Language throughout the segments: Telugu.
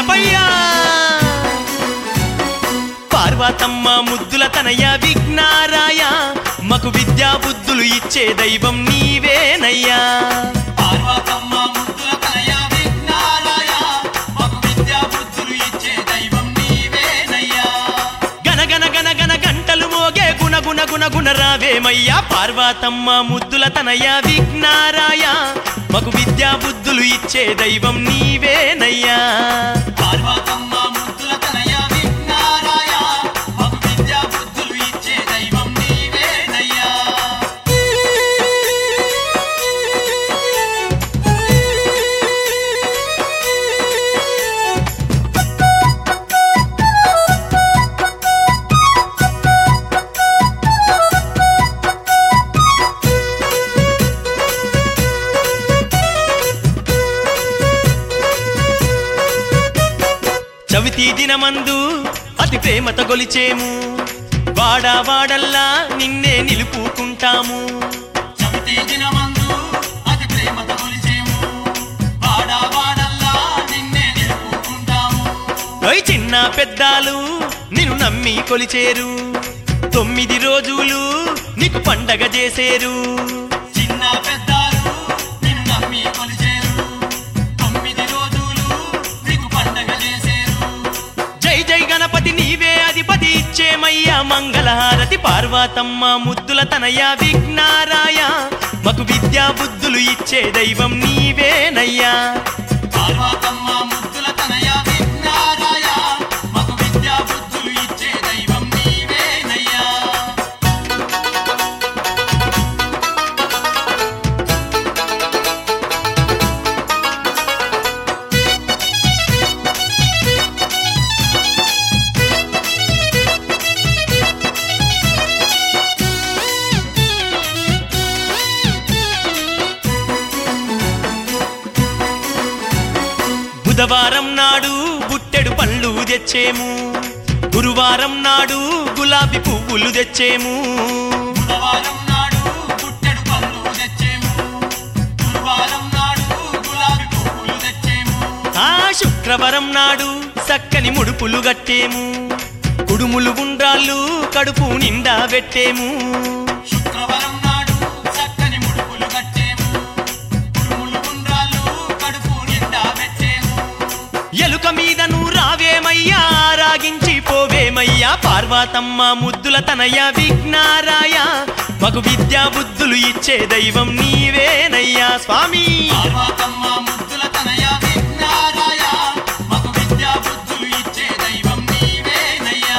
గణపయ్యా పార్వతమ్మ ముద్దుల తనయ విఘ్నారాయ మకు విద్యా బుద్ధులు ఇచ్చే దైవం నీవేనయ్యా పార్వతమ్మ ముద్దుల తనయ విఘ్నాలయ మాకు విద్యా బుద్ధులు ఇచ్చే దైవం నీవేనయ్యా గన గన గన గన గంటలు మోగే గుణ గుణ గుణ గుణ రావేమయ్యా పార్వతమ్మ ముద్దుల తనయ విఘ్నారాయ మకు విద్యా బుద్ధులు ఇచ్చే దైవం నీవేనయ్యా పార్వతమ్మ ముద్దుల తనయ విఘ్నాలయ మాకు విద్యా బుద్ధులు ఇచ్చే దైవం నీవేనయ్యా చవితి దినమందు అతి ప్రేమతో గొలిచేము వాడా వాడల్లా నిన్నే నిలుపుకుంటాము చవితి దినమందు అతి ప్రేమతో కొలిచేము వాడా వాడల్లా నిన్నే నిలుపుకుంటాము ఓయ్ చిన్న పెద్దాలు నిన్ను నమ్మి కొలిచేరు తొమ్మిది రోజులు నీకు పండగ చేసేరు చిన్న పెద్దాలు నిన్ను నమ్మి కొలిచేరు తొమ్మిది రోజులు నీకు పండగ చేసేరు జై జై గణపతి నీవే అధిపతి ఇచ్చేమయ్యా మంగళహారతి పార్వతమ్మ ముద్దుల తనయ విఘ్నారాయ మకు విద్యా బుద్ధులు ఇచ్చే దైవం నీవేనయ్యా పార్వతమ్మ ముద్దుల తనయ విఘ్నారాయ మాకు విద్యా బుద్ధులు ఇచ్చే దైవం నీవేనయ్యా బుధవారం నాడు బుట్టెడు పళ్ళు తెచ్చేము గురువారం నాడు గులాబీ పువ్వులు తెచ్చేము బుధవారం నాడు పుట్టెడు పళ్ళు తెచ్చేము గురువారం నాడు గులాబీ పువ్వులు తెచ్చేము ఆ శుక్రవారం నాడు చక్కని ముడుపులు గట్టేము కుడుములు ఉండ్రాళ్ళు కడుపు నిండా పెట్టేము శుక్రవారం నాడు చక్కని ముడుపులు కట్టేము కుడుములు గుండ్రాలు కడుపు నిండా పెట్టేము ఎలుక మీద నువ్వు రావేమయ్యా రాగించి పోవేమయ్యా పార్వతమ్మ ముద్దుల తనయ విఘ్నారాయ మగు విద్యా బుద్ధులు ఇచ్చే దైవం నీవేనయ్యా స్వామి పార్వతమ్మ ముద్దుల తనయ విఘ్నారాయ మాకు విద్యా బుద్ధులు ఇచ్చే దైవం నీవేనయ్యా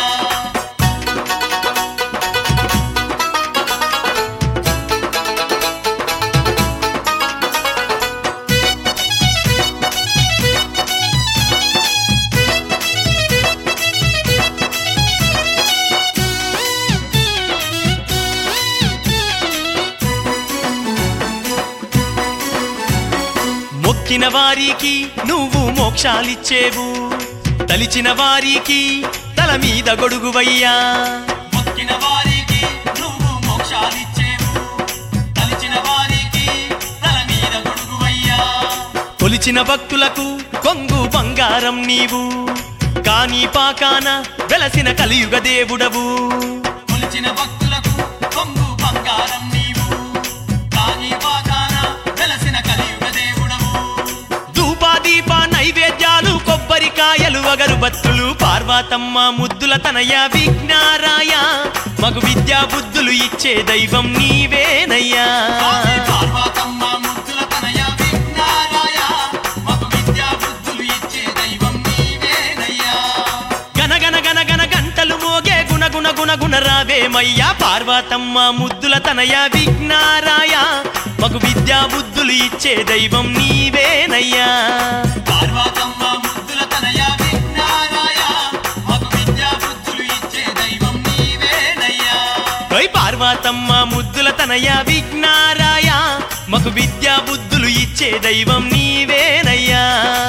మొక్కిన వారికి నువ్వు మోక్షాలిచ్చేవు తలిచిన వారికి తల మీద గొడుగువయ్యా మొక్కిన వారికి నువ్వు మోక్షాలిచ్చేవు తలిచిన వారికి తల మీద గొడుగువయ్యా కొలిచిన భక్తులకు కొంగు బంగారం నీవు కాని పాకాన వెలసిన కలియుగ దేవుడవు కొలిచిన భక్తులకు కొంగు బంగారం నీవు కాని వాగాన వెలసిన కలియుగ దేవుడవు ధూపాదీప నైవేద్యాలు కొబ్బరికాయలు అగరుబత్తులు పార్వతమ్మ ముద్దుల తనయ విఘ్నారాయ మగు విద్యా బుద్ధులు ఇచ్చే దైవం నీవేనయ్యా స్వామి పార్వతమ్మ ముద్దుల తనయ విఘ్నారాయ మాకు విద్యా బుద్ధులు ఇచ్చే దైవం నీవేనయ్యా గన గన గన గన గంటలు మోగే గుణ గుణ గుణ గుణ రావేమయ్యా పార్వతమ్మ ముద్దుల తనయ విఘ్నారాయ మగు విద్యా బుద్ధులు ఇచ్చే దైవం నీవేనయ్యా పార్వతమ్మ ముద్దుల తనయ విఘ్నారాయ మాకు విద్యా బుద్ధులు ఇచ్చే దైవం నీవేనయ్యా ఓయ్ పార్వతమ్మ ముద్దుల తనయ విఘ్నారాయ మగు విద్యా బుద్ధులు ఇచ్చే దైవం నీవేనయ్యా